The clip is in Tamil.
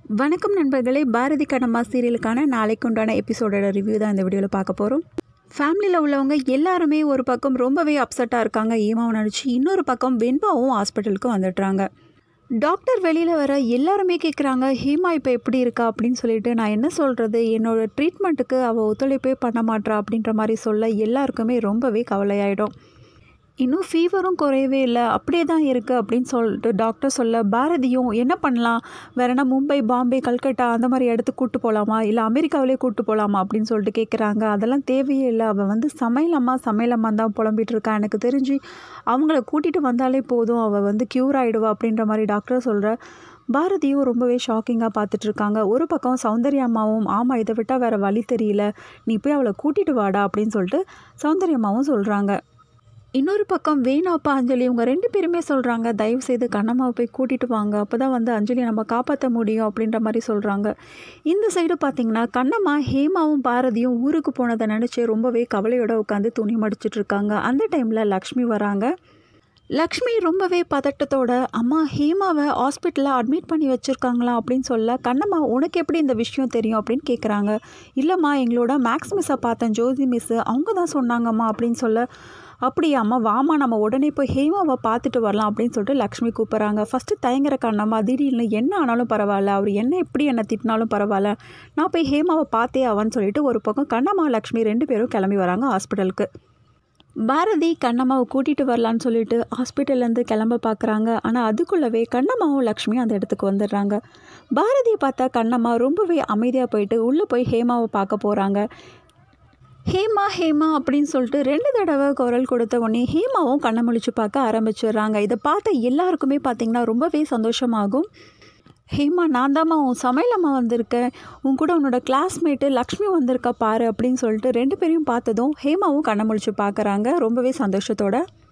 வணக்கம் நண்பர்களே பாரதி கண்ணம்மா சீரியலுக்கான நாளைக்கு உண்டான எபிசோடோட ரிவ்யூ தான் இந்த வீடியோவில் பார்க்க போகிறோம் ஃபேமிலியில் உள்ளவங்க எல்லாருமே ஒரு பக்கம் ரொம்பவே அப்செட்டாக இருக்காங்க ஏமாவை நினச்சி இன்னொரு பக்கம் வெண்பாவும் ஹாஸ்பிட்டலுக்கு வந்துடுறாங்க டாக்டர் வெளியில் வர எல்லாருமே கேட்குறாங்க ஹேமா இப்போ எப்படி இருக்கா அப்படின்னு சொல்லிட்டு நான் என்ன சொல்கிறது என்னோடய ட்ரீட்மெண்ட்டுக்கு அவள் ஒத்துழைப்பே பண்ண மாட்றா அப்படின்ற மாதிரி சொல்ல எல்லாருக்குமே ரொம்பவே கவலையாயிடும் இன்னும் ஃபீவரும் குறையவே இல்லை அப்படியே தான் இருக்குது அப்படின்னு சொல்லிட்டு டாக்டர் சொல்ல பாரதியும் என்ன பண்ணலாம் வேறனா மும்பை பாம்பே கல்கட்டா அந்த மாதிரி இடத்துக்கு கூட்டு போகலாமா இல்லை அமெரிக்காவிலே கூட்டு போகலாமா அப்படின்னு சொல்லிட்டு கேட்குறாங்க அதெல்லாம் தேவையே இல்லை அவள் வந்து சமையலம்மா சமையலம்மா தான் புலம்பிட்டு இருக்கா எனக்கு தெரிஞ்சு அவங்கள கூட்டிகிட்டு வந்தாலே போதும் அவள் வந்து க்யூர் ஆகிடுவா அப்படின்ற மாதிரி டாக்டர் சொல்கிற பாரதியும் ரொம்பவே ஷாக்கிங்காக பார்த்துட்டு இருக்காங்க ஒரு பக்கம் சௌந்தர்யம்மாவும் ஆமாம் இதை விட்டால் வேறு வழி தெரியல நீ போய் அவளை கூட்டிகிட்டு வாடா அப்படின்னு சொல்லிட்டு சௌந்தர்யம்மாவும் சொல்கிறாங்க இன்னொரு பக்கம் வேணாப்பா அஞ்சலி இவங்க ரெண்டு பேருமே சொல்கிறாங்க தயவு செய்து கண்ணம்மாவை போய் கூட்டிகிட்டு வாங்க அப்போ தான் வந்து அஞ்சலியை நம்ம காப்பாற்ற முடியும் அப்படின்ற மாதிரி சொல்கிறாங்க இந்த சைடு பார்த்திங்கன்னா கண்ணம்மா ஹேமாவும் பாரதியும் ஊருக்கு போனதை நினச்சி ரொம்பவே கவலையோட உட்காந்து துணி மடிச்சிட்டு இருக்காங்க அந்த டைமில் லக்ஷ்மி வராங்க லக்ஷ்மி ரொம்பவே பதட்டத்தோட அம்மா ஹேமாவை ஹாஸ்பிட்டலில் அட்மிட் பண்ணி வச்சுருக்காங்களா அப்படின்னு சொல்ல கண்ணம்மா உனக்கு எப்படி இந்த விஷயம் தெரியும் அப்படின்னு கேட்குறாங்க இல்லைம்மா எங்களோட மேக்ஸ் மிஸ்ஸை பார்த்தேன் ஜோதி மிஸ்ஸு அவங்க தான் சொன்னாங்கம்மா அப்படின்னு சொல்ல அப்படியா அம்மா வாமா நம்ம உடனே போய் ஹேமாவை பார்த்துட்டு வரலாம் அப்படின்னு சொல்லிட்டு லக்ஷ்மி கூப்பிட்றாங்க ஃபஸ்ட்டு தயங்குற கண்ணம்மா திடீர்னு என்ன ஆனாலும் பரவாயில்ல அவர் என்ன எப்படி என்னை திட்டினாலும் பரவாயில்ல நான் போய் ஹேமாவை பார்த்தே ஆவான்னு சொல்லிட்டு ஒரு பக்கம் கண்ணம்மா லக்ஷ்மி ரெண்டு பேரும் கிளம்பி வராங்க ஹாஸ்பிட்டலுக்கு பாரதி கண்ணம்மாவை கூட்டிகிட்டு வரலான்னு சொல்லிட்டு ஹாஸ்பிட்டல்லேருந்து கிளம்ப பார்க்குறாங்க ஆனால் அதுக்குள்ளவே கண்ணம்மாவும் லக்ஷ்மியும் அந்த இடத்துக்கு வந்துடுறாங்க பாரதியை பார்த்தா கண்ணம்மா ரொம்பவே அமைதியாக போயிட்டு உள்ளே போய் ஹேமாவை பார்க்க போகிறாங்க ஹேமா ஹேமா அப்படின்னு சொல்லிட்டு ரெண்டு தடவை குரல் கொடுத்த உடனே ஹேமாவும் கண்ணை முழிச்சு பார்க்க ஆரம்பிச்சிடுறாங்க இதை பார்த்த எல்லாருக்குமே பார்த்திங்கன்னா ரொம்பவே சந்தோஷமாகும் ஹேமா நான் தாம்மா உன் சமையலம்மா வந்திருக்கேன் உன் கூட உன்னோட கிளாஸ்மேட்டு லக்ஷ்மி வந்திருக்கா பாரு அப்படின்னு சொல்லிட்டு ரெண்டு பேரையும் பார்த்ததும் ஹேமாவும் கண்ணை முழிச்சு பார்க்குறாங்க ரொம்பவே சந்தோஷத்தோட